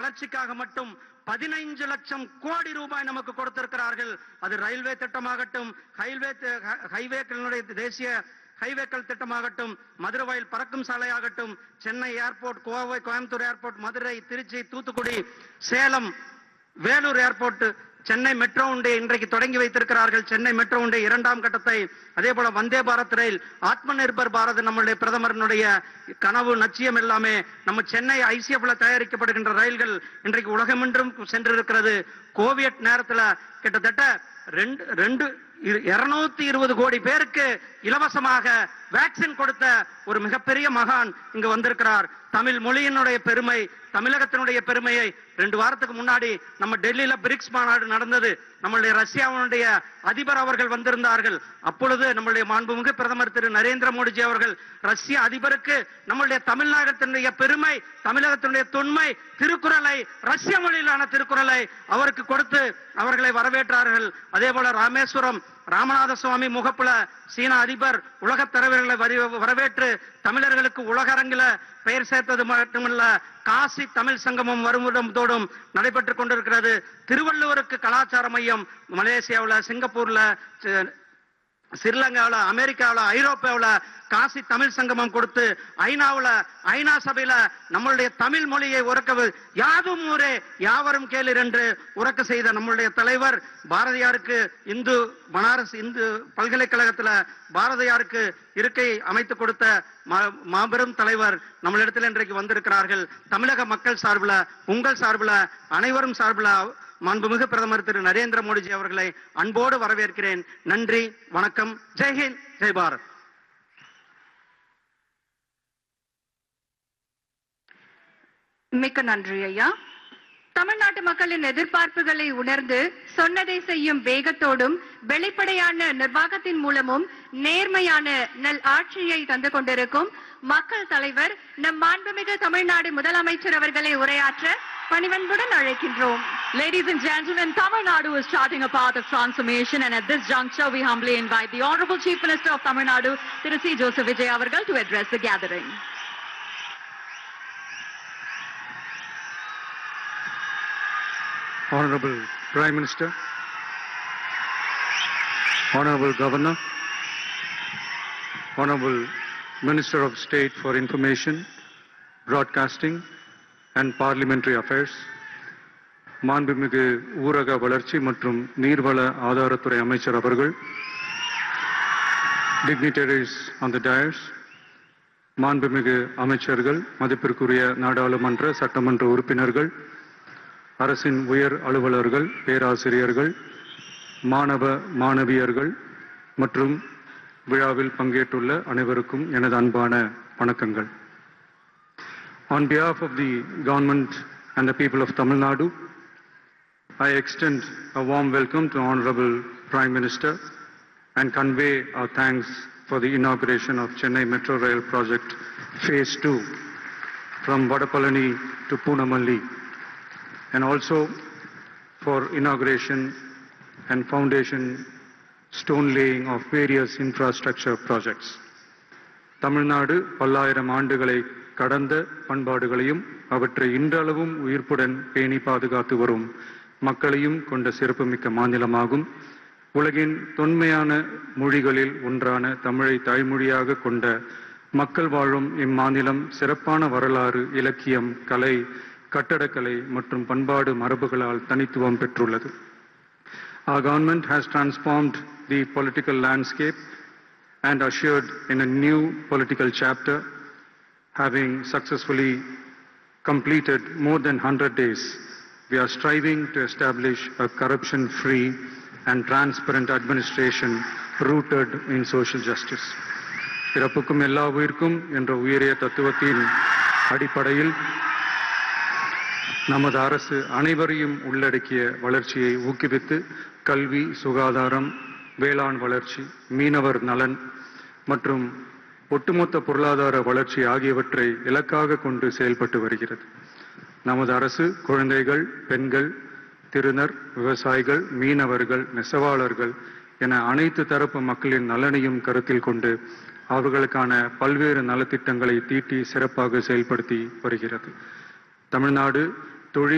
வளர்ச்சிக்காக மட்டும் பதினைஞ்சு லட்சம் கோடி ரூபாய் நமக்கு கொடுத்திருக்கிறார்கள் அது ரயில்வே திட்டமாகட்டும் ஹைவே ஹைவேக்களுடைய தேசிய ஹைவேக்கள் திட்டமாகட்டும் மதுரவாயில் பறக்கும் சாலையாகட்டும் Chennai airport Kovai Coimbatore airport Madurai Trichy Thoothukudi Salem Vellore airport Chennai metro உண்டை இன்றைக்கு தொடங்கி வைத்திருக்கிறார்கள் சென்னை மெட்ரோ உண்டை இரண்டாம் கட்டத்தை அதே போல வந்தே பாரத் ரயில் ஆத்ம நிர்பர் பாரத் நம்மளுடைய பிரதமரனுடைய கனவு லட்சியம் எல்லாமே நம்ம சென்னை ஐசிஎஃப்ல தயாரிக்கப்படுகின்ற ரயில்கள் இன்றைக்கு உலகமென்றும் சென்றிருக்கிறது கோவிட் நேரத்துல கிட்டத்தட்ட ரெண்டு ரெண்டு இருநூத்தி இருபது கோடி பேருக்கு இலவசமாக வேக்சின் கொடுத்த ஒரு மிகப்பெரிய மகான் இங்கு வந்திருக்கிறார் தமிழ் மொழியினுடைய பெருமை தமிழகத்தினுடைய பெருமையை ரெண்டு வாரத்துக்கு முன்னாடி நம்ம டெல்லியில பிரிக்ஸ் மாநாடு நடந்தது நம்மளுடைய ரஷ்யாவினுடைய அதிபர் அவர்கள் வந்திருந்தார்கள் அப்பொழுது நம்மளுடைய மாண்புமிகு பிரதமர் திரு நரேந்திர மோடிஜி அவர்கள் ரஷ்ய அதிபருக்கு நம்மளுடைய தமிழ்நாட்டினுடைய பெருமை தமிழகத்தினுடைய தொன்மை திருக்குறளை ரஷ்ய மொழியிலான திருக்குறளை அவருக்கு கொடுத்து அவர்களை வரவேற்றார்கள் அதே போல ராமேஸ்வரம் ராமநாத சுவாமி முகப்புல சீன அதிபர் உலக தலைவர்களை வரி- வரவேற்று தமிழர்களுக்கு உலகரங்கில பெயர் சேர்த்தது மட்டுமல்ல காசி தமிழ் சங்கமம் வருடத்தோடும் நடைபெற்றுக் கொண்டிருக்கிறது திருவள்ளுவருக்கு கலாச்சார மையம் மலேசியாவுல சிங்கப்பூர்ல சி- ஸ்ரீலங்காவுல அமெரிக்காவுல ஐரோப்பாவுல காசி தமிழ் சங்கமம் கொடுத்து ஐநாவுல ஐநா சபையில நம்மளுடைய தமிழ் மொழியை உறக்க யாதும் ஊரே யாவரும் கேளீர் என்று உறக்க செய்த நம்மளுடைய தலைவர் பாரதியாருக்கு இந்து பனாரஸ் இந்து பல்கலைக்கழகத்துல பாரதியாருக்கு இருக்கை அமைத்து கொடுத்த மா- மாபெரும் தலைவர் நம்மளிடத்தில் இன்றைக்கு வந்திருக்கிறார்கள் தமிழக மக்கள் சார்பில் உங்கள் சார்பில் அனைவரும் சார்பில் மாண்புமிகு பிரதமர் திரு நரேந்திர மோடிஜி அவர்களை அன்போடு வரவேற்கிறேன் நன்றி வணக்கம் ஜெய்ஹிந்த் ஜெய் பாரத் மிக்க நன்றி ஐயா தமிழ்நாட்டு மக்களின் எதிர்பார்ப்புகளை உணர்ந்து சொன்னதை செய்யும் வேகத்தோடும் வெளிப்படையான நிர்வாகத்தின் மூலமும் நேர்மையான நல் ஆட்சியை தந்து கொண்டிருக்கும் மக்கள் தலைவர் நம் மாண்புமிகு தமிழ்நாடு முதலமைச்சர் அவர்களை உரையாற்ற பணிவன்புடன் அழைக்கின்றோம் Ladies and gentlemen, Tamil Nadu is charting a path of transformation and at this juncture we humbly invite the Honorable Chief Minister of Tamil Nadu, Thiru C. Joseph Vijay Avargal to address the gathering. Honorable Prime Minister, Honorable Governor, Honorable Minister of State for Information, Broadcasting and Parliamentary Affairs, மாண்புமிகு ஊரக வளர்ச்சி மற்றும் நீர்வள ஆதாரத்துறை அமைச்சர் அவர்கள் dignitaries on the dais, மாண்புமிகு அமைச்சர்கள் மதிப்பிற்குரிய நாடாளுமன்ற சட்டமன்ற உறுப்பினர்கள் அரசின் உயர் அலுவலர்கள் பேராசிரியர்கள் மாணவ மாணவியர்கள் மற்றும் விழாவில் பங்கேற்றுள்ள அனைவருக்கும் எனது அன்பான வணக்கங்கள் On behalf of the government and the people of Tamil Nadu, I extend a warm welcome to Honorable Prime Minister and convey our thanks for the inauguration of Chennai Metro Rail Project Phase 2 from Vadapalani to Punamalli and also for inauguration and foundation stone laying of various infrastructure projects. Tamil Nadu பல்லாயிரம் ஆண்டுகளை கடந்த பண்பாடுகளையும் அவற்றை இன்றளவும் உயிர்ப்புடன் பேணி பாதுகாத்து வரும் மக்களையும் கொண்ட சிறப்புமிக்க மாநிலமாகும் உலகின் தொன்மையான மொழிகளில் ஒன்றான தமிழை தாய்மொழியாக கொண்ட மக்கள் வாழும் இம்மாநிலம் சிறப்பான வரலாறு இலக்கியம் கலை கட்டடக்கலை மற்றும் பண்பாடு மரபுகளால் தனித்துவம் பெற்றுள்ளது Our government has transformed the political landscape and ushered in a new political chapter, having successfully completed more than 100 days. We are striving to establish a corruption-free and transparent administration rooted in social justice. பிறப்புக்கும் எல்லா உயிர்க்கும் என்ற உயரிய தத்துவத்தின் அடிப்படையில் நமது அரசு அனைவரையும் உள்ளடக்கிய வளர்ச்சியை ஊக்குவித்து கல்வி சுகாதாரம் வேளாண் வளர்ச்சி மீனவர் நலன் மற்றும் ஒட்டுமொத்த பொருளாதார வளர்ச்சி ஆகியவற்றை இலக்காக கொண்டு செயல்பட்டு வருகிறது நமது அரசு குழந்தைகள் பெண்கள் திருநர் விவசாயிகள் மீனவர்கள் நெசவாளர்கள் என அனைத்து தரப்பு மக்களின் நலனையும் கருத்தில் கொண்டு அவர்களுக்கான பல்வேறு நலத்திட்டங்களை தீட்டி சிறப்பாக செயல்படுத்தி வருகிறது தமிழ்நாடு தொழில்